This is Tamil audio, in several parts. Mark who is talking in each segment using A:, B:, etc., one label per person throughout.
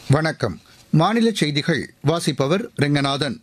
A: வணக்கம் மாநில செய்திகள் வாசிப்பவர் ரெங்கநாதன்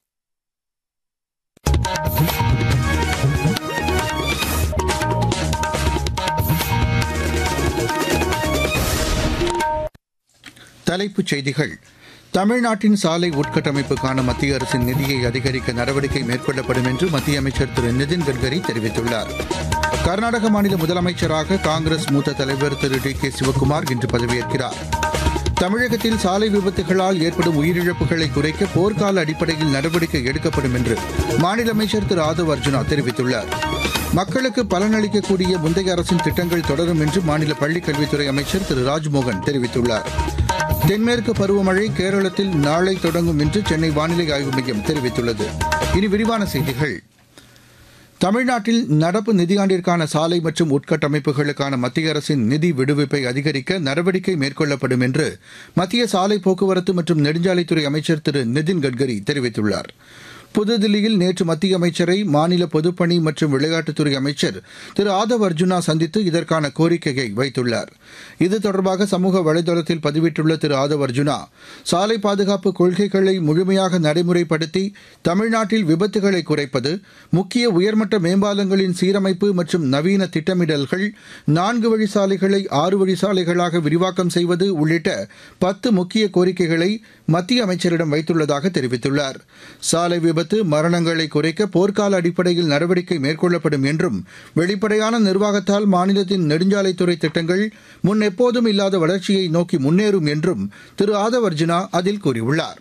A: தலைப்புச் செய்திகள் தமிழ்நாட்டின் சாலை உட்கட்டமைப்புக்கான மத்திய அரசின் நிதியை அதிகரிக்க நடவடிக்கை மேற்கொள்ளப்படும் என்று மத்திய அமைச்சர் திரு நிதின் கட்கரி தெரிவித்துள்ளார் கர்நாடக மாநில முதலமைச்சராக காங்கிரஸ் மூத்த தலைவர் திரு டி கே சிவக்குமார் இன்று பதவியேற்கிறார் தமிழகத்தில் சாலை விபத்துகளால் ஏற்படும் உயிரிழப்புகளை குறைக்க போர்க்கால அடிப்படையில் நடவடிக்கை எடுக்கப்படும் என்று மாநில அமைச்சர் திரு ஆதவ் அர்ஜுனா தெரிவித்துள்ளார் மக்களுக்கு பலனளிக்கக்கூடிய முந்தைய அரசின் திட்டங்கள் தொடரும் என்று மாநில பள்ளிக் கல்வித்துறை அமைச்சர் திரு ராஜ்மோகன் தெரிவித்துள்ளார் தென்மேற்கு பருவமழை கேரளத்தில் நாளை தொடங்கும் என்று சென்னை வானிலை ஆய்வு மையம் தெரிவித்துள்ளது இனி விரிவான செய்திகள் தமிழ்நாட்டில் நடப்பு நிதியாண்டிற்கான சாலை மற்றும் உட்கட்டமைப்புகளுக்கான மத்திய அரசின் நிதி விடுவிப்பை அதிகரிக்க நடவடிக்கை மேற்கொள்ளப்படும் என்று மத்திய சாலை போக்குவரத்து மற்றும் நெடுஞ்சாலைத்துறை அமைச்சர் திரு நிதின் கட்கரி தெரிவித்துள்ளார் புதுதில்லியில் நேற்று மத்திய அமைச்சரை மாநில பொதுப்பணி மற்றும் விளையாட்டுத்துறை அமைச்சர் திரு ஆதவ் அர்ஜுனா சந்தித்து இதற்கான கோரிக்கையை வைத்துள்ளார் இது தொடர்பாக சமூக வலைதளத்தில் பதிவிட்டுள்ள திரு ஆதவ் அர்ஜுனா சாலை பாதுகாப்பு கொள்கைகளை முழுமையாக நடைமுறைப்படுத்தி தமிழ்நாட்டில் விபத்துகளை குறைப்பது முக்கிய உயர்மட்ட மேம்பாலங்களின் சீரமைப்பு மற்றும் நவீன திட்டமிடல்கள் நான்கு வழி சாலைகளை ஆறு வழி சாலைகளாக விரிவாக்கம் செய்வது உள்ளிட்ட பத்து முக்கிய கோரிக்கைகளை மத்திய அமைச்சரிடம் வைத்துள்ளதாக தெரிவித்துள்ளார் சாலை விபத்து மரணங்களை குறைக்க போர்க்கால அடிப்படையில் நடவடிக்கை மேற்கொள்ளப்படும் என்றும் வெளிப்படையான நிர்வாகத்தால் மாநிலத்தின் நெடுஞ்சாலைத்துறை திட்டங்கள் முன் எப்போதும் இல்லாத வளர்ச்சியை நோக்கி முன்னேறும் என்றும் திரு ஆதவ் அர்ஜுனா அதில் கூறியுள்ளார்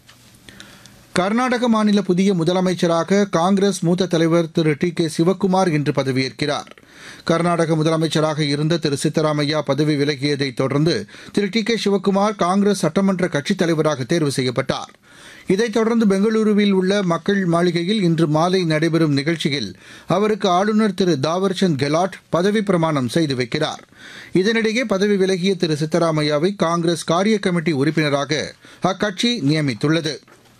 A: கர்நாடக மாநில புதிய முதலமைச்சராக காங்கிரஸ் மூத்த தலைவர் திரு டி கே சிவக்குமார் இன்று பதவியேற்கிறார் கர்நாடக முதலமைச்சராக இருந்த திரு சித்தராமையா பதவி விலகியதைத் தொடர்ந்து திரு டி கே சிவக்குமார் காங்கிரஸ் சட்டமன்ற கட்சித் தலைவராக தேர்வு செய்யப்பட்டார் இதைத் தொடர்ந்து பெங்களூருவில் உள்ள மக்கள் மாளிகையில் இன்று மாலை நடைபெறும் நிகழ்ச்சியில் அவருக்கு ஆளுநர் திரு தாவர்சந்த் கெலாட் பதவி பிரமாணம் செய்து வைக்கிறார் இதனிடையே பதவி விலகிய திரு சித்தராமையாவை காங்கிரஸ் காரிய கமிட்டி உறுப்பினராக அக்கட்சி நியமித்துள்ளது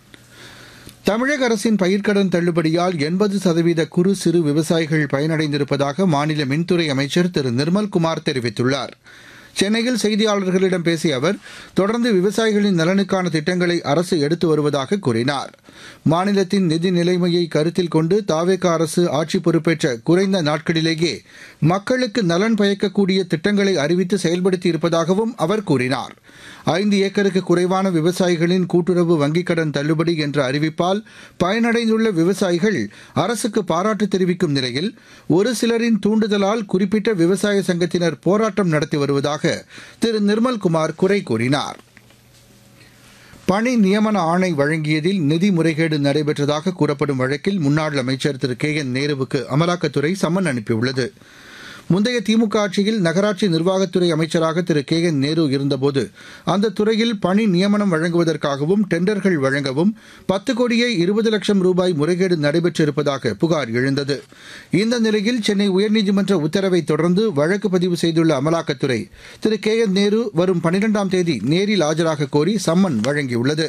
A: தமிழக அரசின் பயிர்க்கடன் தள்ளுபடியால் எண்பது சதவீத குறு சிறு விவசாயிகள் பயனடைந்திருப்பதாக மாநில மின்துறை அமைச்சர் திரு நிர்மல்குமார் தெரிவித்துள்ளார் சென்னையில் செய்தியாளர்களிடம் பேசிய அவர் தொடர்ந்து விவசாயிகளின் நலனுக்கான திட்டங்களை அரசு எடுத்து வருவதாக கூறினார் மாநிலத்தின் நிதி நிலைமையை கருத்தில் கொண்டு தாவேக அரசு ஆட்சி பொறுப்பேற்ற குறைந்த நாட்களிலேயே மக்களுக்கு நலன் பயக்கக்கூடிய திட்டங்களை அறிவித்து செயல்படுத்தி இருப்பதாகவும் அவர் கூறினார் ஐந்து ஏக்கருக்கு குறைவான விவசாயிகளின் கூட்டுறவு வங்கிக் கடன் தள்ளுபடி என்ற அறிவிப்பால் பயனடைந்துள்ள விவசாயிகள் அரசுக்கு பாராட்டு தெரிவிக்கும் நிலையில் ஒரு சிலரின் தூண்டுதலால் குறிப்பிட்ட விவசாய சங்கத்தினர் போராட்டம் நடத்தி வருவதாக திரு நிர்மல்குமார் குறை கூறினார் பணி நியமன ஆணை வழங்கியதில் நிதி முறைகேடு நடைபெற்றதாக கூறப்படும் வழக்கில் முன்னாள் அமைச்சர் திரு கே என் நேருவுக்கு அமலாக்கத்துறை சம்மன் அனுப்பியுள்ளது முந்தைய திமுக ஆட்சியில் நகராட்சி நிர்வாகத்துறை அமைச்சராக திரு கே என் நேரு இருந்தபோது அந்த துறையில் பணி நியமனம் வழங்குவதற்காகவும் டெண்டர்கள் வழங்கவும் பத்து கோடியே இருபது லட்சம் ரூபாய் முறைகேடு நடைபெற்றிருப்பதாக புகார் எழுந்தது இந்த நிலையில் சென்னை உயர்நீதிமன்ற உத்தரவை தொடர்ந்து வழக்கு பதிவு செய்துள்ள அமலாக்கத்துறை திரு கே என் நேரு வரும் பனிரெண்டாம் தேதி நேரில் ஆஜராக கோரி சம்மன் வழங்கியுள்ளது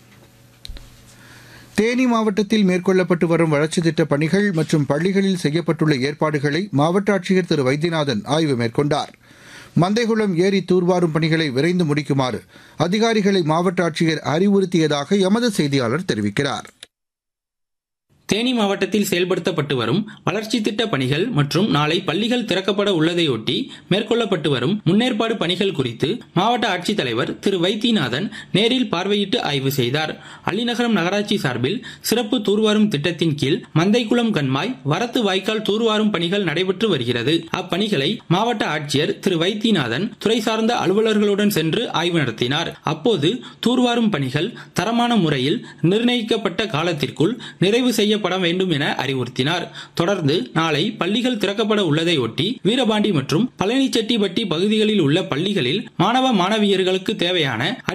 A: தேனி மாவட்டத்தில் மேற்கொள்ளப்பட்டு வரும் வளர்ச்சித் திட்டப் பணிகள் மற்றும் பள்ளிகளில் செய்யப்பட்டுள்ள ஏற்பாடுகளை மாவட்ட ஆட்சியர் திரு வைத்தியநாதன் ஆய்வு மேற்கொண்டார் மந்தைகுளம் ஏரி தூர்வாரும் பணிகளை விரைந்து முடிக்குமாறு அதிகாரிகளை மாவட்ட ஆட்சியர் அறிவுறுத்தியதாக எமது செய்தியாளர் தெரிவிக்கிறார்
B: தேனி மாவட்டத்தில் செயல்படுத்தப்பட்டு வரும் வளர்ச்சி திட்ட பணிகள் மற்றும் நாளை பள்ளிகள் திறக்கப்பட உள்ளதையொட்டி மேற்கொள்ளப்பட்டு வரும் முன்னேற்பாடு பணிகள் குறித்து மாவட்ட ஆட்சித்தலைவர் திரு வைத்தியநாதன் நேரில் பார்வையிட்டு ஆய்வு செய்தார் அள்ளிநகரம் நகராட்சி சார்பில் சிறப்பு தூர்வாரும் திட்டத்தின் கீழ் மந்தைக்குளம் கண்மாய் வரத்து வாய்க்கால் தூர்வாரும் பணிகள் நடைபெற்று வருகிறது அப்பணிகளை மாவட்ட ஆட்சியர் திரு வைத்தியநாதன் துறை சார்ந்த அலுவலர்களுடன் சென்று ஆய்வு நடத்தினார் அப்போது தூர்வாரும் பணிகள் தரமான முறையில் நிர்ணயிக்கப்பட்ட காலத்திற்குள் நிறைவு செய்ய செய்யப்பட வேண்டும் என அறிவுறுத்தினார் தொடர்ந்து நாளை பள்ளிகள் திறக்கப்பட உள்ளதை ஒட்டி வீரபாண்டி மற்றும் பழனிச்செட்டிப்பட்டி பகுதிகளில் உள்ள பள்ளிகளில் மாணவ மாணவியர்களுக்கு தேவையான